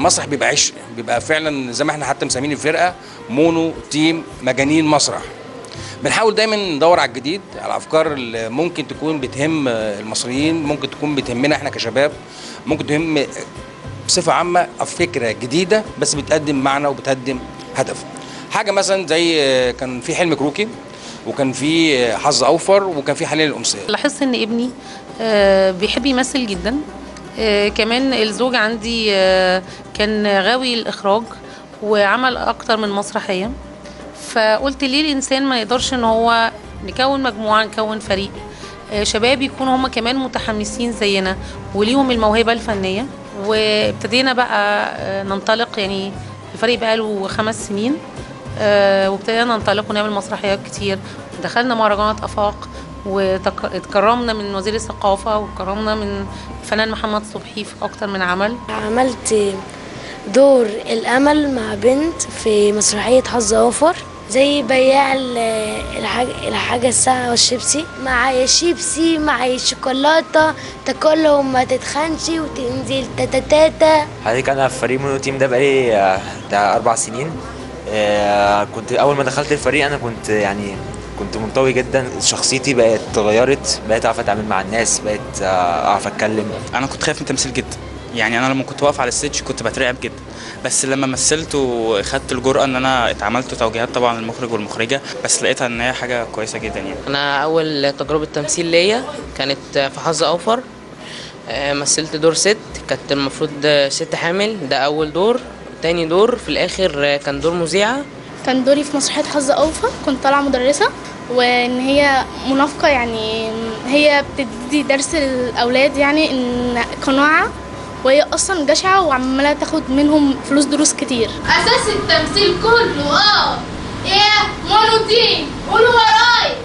المسرح بيبقى عشق بيبقى فعلا زي ما احنا حتى مسمين الفرقه مونو تيم مجانين مسرح بنحاول دايما ندور على الجديد على الافكار اللي ممكن تكون بتهم المصريين ممكن تكون بتهمنا احنا كشباب ممكن تهم بصفه عامه فكره جديده بس بتقدم معنى وبتقدم هدف حاجه مثلا زي كان في حلم كروكي وكان في حظ اوفر وكان في حلال الامسيه لاحظت ان ابني آه، بيحب يمثل جدا آه، كمان الزوج عندي آه، كان غاوي الاخراج وعمل اكتر من مسرحيه فقلت ليه الانسان ما يقدرش ان هو نكون مجموعه نكون فريق آه، شباب يكونوا هم كمان متحمسين زينا وليهم الموهبه الفنيه وابتدينا بقى آه، ننطلق يعني الفريق بقى له خمس سنين آه، وابتدينا ننطلق ونعمل مسرحيات كتير دخلنا مهرجانات افاق واتكرمنا من وزير الثقافه واتكرمنا من الفنان محمد صبحي في اكتر من عمل عملت دور الأمل مع بنت في مسرحية حظ أوفر زي بياع ال- الحاجة, الحاجة الساعة والشيبسي معايا شيبسي معايا شوكولاتة تاكلهم ما تتخنش وتنزل تاتا حضرتك انا في فريق مونو تيم ده بقالي آه، بتاع اربع سنين آه، كنت اول ما دخلت الفريق انا كنت يعني كنت منطوي جدا شخصيتي بقت اتغيرت بقيت اعرف اتعامل مع الناس بقيت آه، اعرف اتكلم انا كنت خايف من التمثيل جدا يعني انا لما كنت واقف على الستيج كنت بترعب جدا بس لما مثلت وخدت الجرأة ان انا اتعملت توجيهات طبعا المخرج والمخرجة بس لقيتها ان هي حاجة كويسة جدا يعني انا اول تجربه تمثيل ليا كانت في حظ اوفر آه، مثلت دور ست كانت المفروض ست حامل ده اول دور تاني دور في الاخر آه، كان دور مذيعه كان دوري في مسرحية حظ أوفى كنت طالعة مدرسة وإن هي منافقة يعني هي بتدي درس للأولاد يعني إن قناعة وهي أصلا جشعة وعمالة تاخد منهم فلوس دروس كتير اساس التمثيل كله اه ايه مونوتين قولوا وراي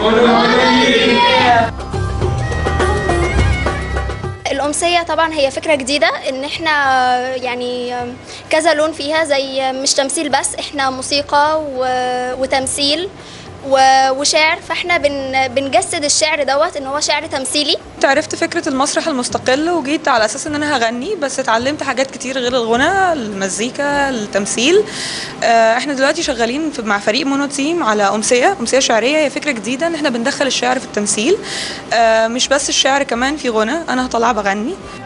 الأمسية طبعا هي فكرة جديدة إن إحنا يعني كذا لون فيها زي مش تمثيل بس إحنا موسيقى و- وتمثيل و- وشعر فإحنا بن بنجسد الشعر دوت إن هو شعر تمثيلي عرفت فكرة المسرح المستقل وجيت على أساس إن أنا هغني بس اتعلمت حاجات كتير غير الغنى المزيكا التمثيل آه، احنا دلوقتي شغالين في- مع فريق مونو تيم على أمسية أمسية شعرية هي فكرة جديدة إن احنا بندخل الشعر في التمثيل آه، مش بس الشعر كمان في غنى أنا هطلع بغني